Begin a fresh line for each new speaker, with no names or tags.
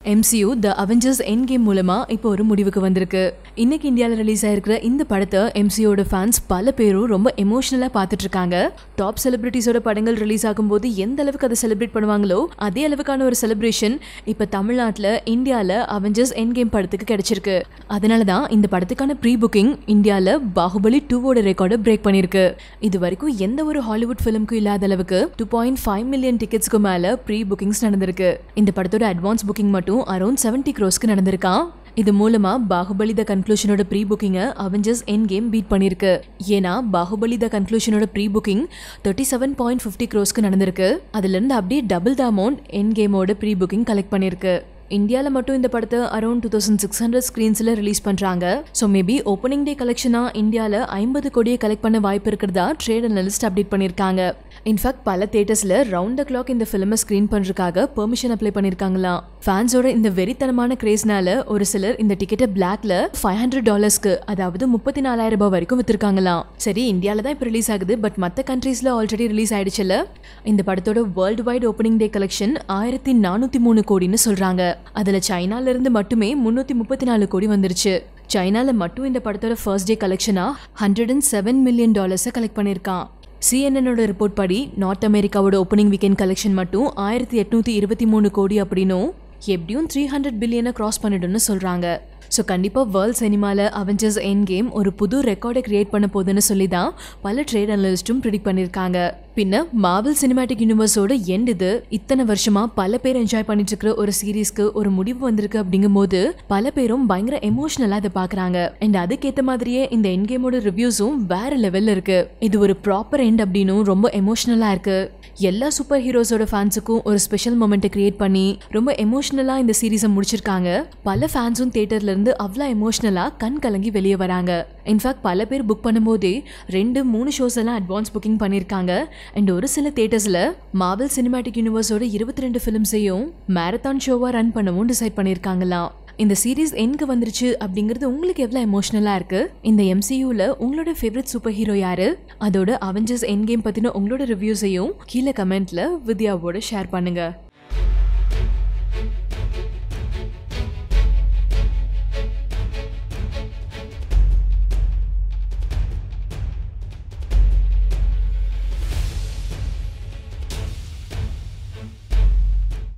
MCU the Avengers Endgame மூலமா இப்போ ஒரு முடிவுக்கு வந்திருக்கு இன்னைக்கு இந்தியாவில் ரிலீஸ் ஆயிருக்கிற இந்த படத்தை எம்சியோட ஃபேன்ஸ் பல பேரும் ரொம்ப எமோஷனலா பார்த்துட்டு இருக்காங்க டாப் செலிபிரிட்டிஸோட படங்கள் ரிலீஸ் ஆகும்போது எந்த அளவுக்கு அதை செலிப்ரேட் பண்ணுவாங்களோ அதே அளவுக்கான ஒரு செலிப்ரேஷன் இப்போ தமிழ்நாட்டில் இந்தியாவில் அவெஞ்சர்ஸ் என் கேம் படத்துக்கு கிடைச்சிருக்கு அதனால தான் இந்த படத்துக்கான ப்ரீ புக்கிங் இந்தியாவில் பாகுபலி டூவோட ரெக்கார்டை பிரேக் பண்ணியிருக்கு இது வரைக்கும் எந்த ஒரு ஹாலிவுட் ஃபிலிம்க்கும் இல்லாத அளவுக்கு டூ பாயிண்ட் ஃபைவ் மில்லியன் டிக்கெட்ஸ்க்கு மேலே ப்ரீ புக்கிங்ஸ் நடந்திருக்கு இந்த படத்தோட அட்வான்ஸ் புக்கிங் மட்டும் அரௌண்ட் செவன்ட்டி க்ரோஸ்க்கு நடந்திருக்கான் இது மூலமா பாகுபலி த கன்க்ளூஷனோட ப்ரீ புக்கிங்கை அவெஞ்சர்ஸ் என் கேம் பீட் பண்ணியிருக்கு ஏன்னா பாகுபலி த கன்க்ளூஷனோட pre booking thirty seven point fifty க்ரோஸ்க்கு நடந்திருக்கு அதுலேருந்து அப்படியே டபுள் த அமௌண்ட் என் கேமோட ப்ரீ புக்கிங் கலெக்ட் பண்ணியிருக்கு இந்தியாவில் மட்டும் இந்த படத்தை around two thousand six hundred ஸ்க்ரீன்ஸில் ரிலீஸ் பண்ணுறாங்க ஸோ மேபி ஓப்பனிங் டே கலெக்ஷனாக இந்தியாவில் ஐம்பது கோடியை கலெக்ட் பண்ண வாய்ப்பு இருக்கிறதா ட்ரேட் அனலிஸ்ட் அப்டேட் பண்ணியிருக்காங்க இன்ஃபேக்ட் பல தேட்டர்ஸில் ரவுண்ட் த கிளாக் இந்த ஃபிலிமை ஸ்க்ரீன் பண்ணுறதுக்காக பெர்மிஷன் அப்ளை பண்ணியிருக்காங்களாம் ஃபேன்ஸோட இந்த வெறித்தனமான கிரேஸ்னால ஒரு சிலர் இந்த டிக்கெட்டை பிளாக்ல ஃபைவ் ஹண்ட்ரட் டாலர்ஸ்க்கு அதாவது முப்பத்தி நாலாயிரம் ரூபாய் வரைக்கும் விற்றுருக்காங்களாம் சரி இந்தியாவில் தான் இப்போ ரிலீஸ் ஆகுது பட் மற்ற கண்ட்ரீஸில் ஆல்ரெடி ரிலீஸ் ஆயிடுச்சுல இந்த படத்தோட world wide opening day collection ஆயிரத்தி நானூற்றி மூணு கோடின்னு சொல்கிறாங்க அதில் சைனால இருந்து மட்டுமே முந்நூற்றி முப்பத்தி நாலு கோடி வந்துருச்சு சைனால மட்டும் இந்த படத்தோட ஃபர்ஸ்ட் டே கலெக்ஷனா ஹண்ட்ரட் அண்ட் செவன் மில்லியன் டாலர்ஸை கலெக்ட் பண்ணியிருக்கான் சிஎன்எனோட ரிப்போர்ட் படி நார்த் அமெரிக்காவோட ஓப்பனிங் வீக்கெண்ட் கலெக்ஷன் மட்டும் ஆயிரத்தி எட்நூத்தி இருபத்தி மூணு கோடி அப்படின்னும் எப்படியும் த்ரீ ஹண்ட்ரட் பில்லியனை கிராஸ் பண்ணிடும்னு சொல்கிறாங்க ஸோ கண்டிப்பாக வேர்ல்ட் சினிமாவில் அவெஞ்சர்ஸ் என் கேம் ஒரு புது ரெக்கார்டை கிரியேட் பண்ண போகுதுன்னு சொல்லி தான் பல ட்ரேட் அனலிஸ்ட்டும் ப்ரிடிக் பண்ணியிருக்காங்க பின்ன மாவல் சினிமேட்டிக் யூனிவர்ஸோட எண்ட் இது இத்தனை வருஷமா பல பேர் என்ஜாய் பண்ணிட்டு இருக்கிற ஒரு சீரீஸ்க்கு ஒரு முடிவு வந்திருக்கு அப்படிங்கும்போது பல பேரும் பயங்கர எமோஷனலாக இதை பார்க்குறாங்க அண்ட் அதுக்கேற்ற மாதிரியே இந்த என் கேமோட ரிவ்யூஸும் வேற லெவலில் இருக்கு இது ஒரு ப்ராப்பர் எண்ட் அப்படின்னும் ரொம்ப எமோஷனலாக இருக்கு எல்லா சூப்பர் ஹீரோஸோட ஃபேன்ஸுக்கும் ஒரு ஸ்பெஷல் மூமெண்ட்டை கிரியேட் பண்ணி ரொம்ப எமோஷனலாக இந்த சீரீஸை முடிச்சிருக்காங்க பல ஃபேன்ஸும் தேட்டர்ல இருந்து அவ்வளோ எமோஷனலாக கண் கலங்கி வெளியே வராங்க இன்ஃபேக்ட் பல பேர் புக் பண்ணும்போதே ரெண்டு மூணு ஷோஸ் எல்லாம் அட்வான்ஸ் புக்கிங் பண்ணியிருக்காங்க அண்ட் ஒரு சில தேட்டர்ஸில் மாவல் சினிமேட்டிக் யூனிவர்ஸோட இருபத்தி ரெண்டு ஃபிலிம்ஸையும் மேரத்தான் ஷோவாக ரன் பண்ணவும் டிசைட் பண்ணியிருக்காங்களாம் இந்த சீரீஸ் எங்கே வந்துருச்சு அப்படிங்கிறது உங்களுக்கு எவ்வளோ எமோஷ்னலாக இருக்குது இந்த எம்சியூவில் உங்களோட ஃபேவரட் சூப்பர் ஹீரோ யார் அதோட அவெஞ்சர்ஸ் என் கேம் பற்றின உங்களோட ரிவ்யூஸையும் கீழே கமெண்ட்டில் வித்யாவோட ஷேர் பண்ணுங்கள்